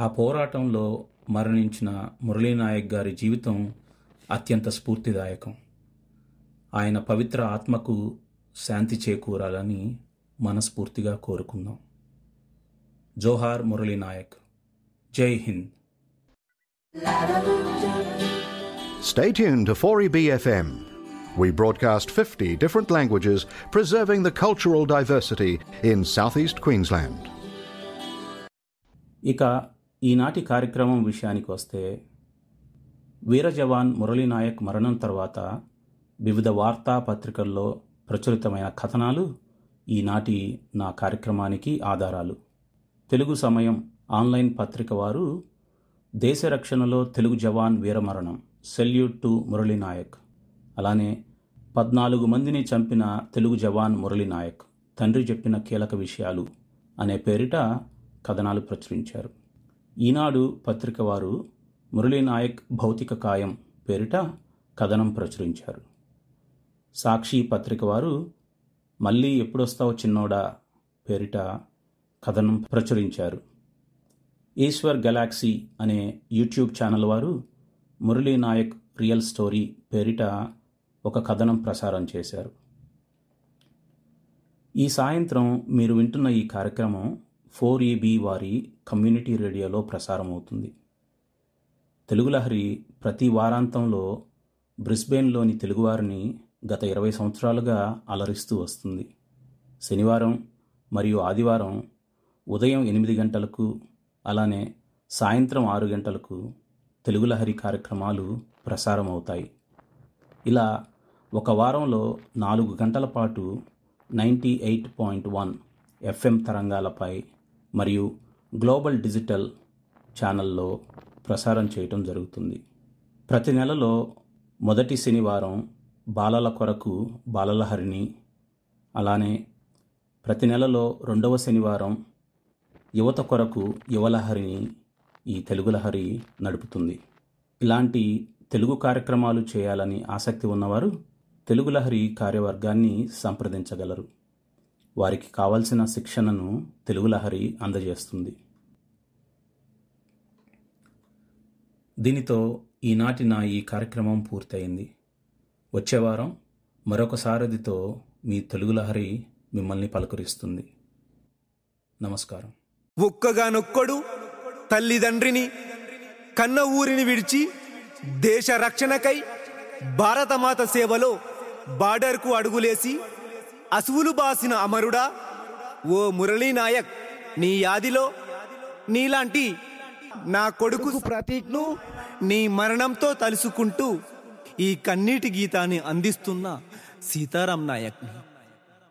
ఆ పోరాటంలో మరణించిన మురళీనాయక్ గారి జీవితం అత్యంత స్ఫూర్తిదాయకం ఆయన పవిత్ర ఆత్మకు శాంతి చేకూరాలని మనస్ఫూర్తిగా కోరుకుందాం జోహార్ మురళీనాయక్ జై Hind Stay tuned to 4EBFM. We broadcast 50 different languages, preserving the cultural diversity in southeast Queensland. ఇక ఈనాటి కార్యక్రమం విషయానికి వస్తే వీర జవాన్ మురళీనాయక్ మరణం తర్వాత వివిధ వార్తాపత్రికల్లో ప్రచురితమైన కథనాలు ఈనాటి నా కార్యక్రమానికి ఆధారాలు తెలుగు సమయం ఆన్లైన్ పత్రిక వారు దేశ రక్షణలో తెలుగు జవాన్ వీరమరణం సెల్యూట్ టు మురళీనాయక్ అలానే పద్నాలుగు మందిని చంపిన తెలుగు జవాన్ మురళీనాయక్ తండ్రి చెప్పిన కీలక విషయాలు అనే పేరిట కథనాలు ప్రచురించారు ఈనాడు పత్రిక వారు మురళీనాయక్ భౌతిక కాయం పేరిట కథనం ప్రచురించారు సాక్షి పత్రిక వారు మళ్ళీ ఎప్పుడొస్తావు చిన్నోడా పేరిట కథనం ప్రచురించారు ఈశ్వర్ గెలాక్సీ అనే యూట్యూబ్ ఛానల్ వారు మురళీ నాయక్ రియల్ స్టోరీ పేరిట ఒక కథనం ప్రసారం చేశారు ఈ సాయంత్రం మీరు వింటున్న ఈ కార్యక్రమం ఫోర్ ఈబీ వారి కమ్యూనిటీ రేడియోలో ప్రసారం అవుతుంది తెలుగు లహరి ప్రతి వారాంతంలో బ్రిస్బెయిన్లోని తెలుగువారిని గత ఇరవై సంవత్సరాలుగా అలరిస్తూ వస్తుంది శనివారం మరియు ఆదివారం ఉదయం ఎనిమిది గంటలకు అలానే సాయంత్రం ఆరు గంటలకు తెలుగు లహరి కార్యక్రమాలు ప్రసారం అవుతాయి ఇలా ఒక వారంలో నాలుగు గంటల పాటు ninety eight point one FM తరంగాలపై మరియు గ్లోబల్ డిజిటల్ ఛానల్లో ప్రసారం చేయటం జరుగుతుంది ప్రతి నెలలో మొదటి శనివారం బాలల కొరకు బాలలహరిని అలానే ప్రతి నెలలో రెండవ శనివారం యువత కొరకు యువలహరిని ఈ తెలుగు లహరి నడుపుతుంది ఇలాంటి తెలుగు కార్యక్రమాలు చేయాలని ఆసక్తి ఉన్నవారు తెలుగు లహరి కార్యవర్గాన్ని సంప్రదించగలరు వారికి కావలసిన శిక్షణను తెలుగు లహరి అందజేస్తుంది దీనితో ఈనాటి నా ఈ కార్యక్రమం పూర్తయింది వచ్చే వారం మరొక సారథితో మీ తెలుగు లహరి మిమ్మల్ని పలకరిస్తుంది నమస్కారం ఒక్కగానొక్కడు తల్లిదండ్రిని కన్న ఊరిని విడిచి దేశ రక్షణకై భారతమాత సేవలో బార్డర్కు అడుగులేసి అసువులు బాసిన అమరుడా ఓ మురళీనాయక్ నీ యాదిలో నీలాంటి నా కొడుకు ప్రతీక్ను నీ మరణంతో తలుసుకుంటూ ఈ కన్నీటి గీతాన్ని అందిస్తున్న సీతారాం నాయక్ని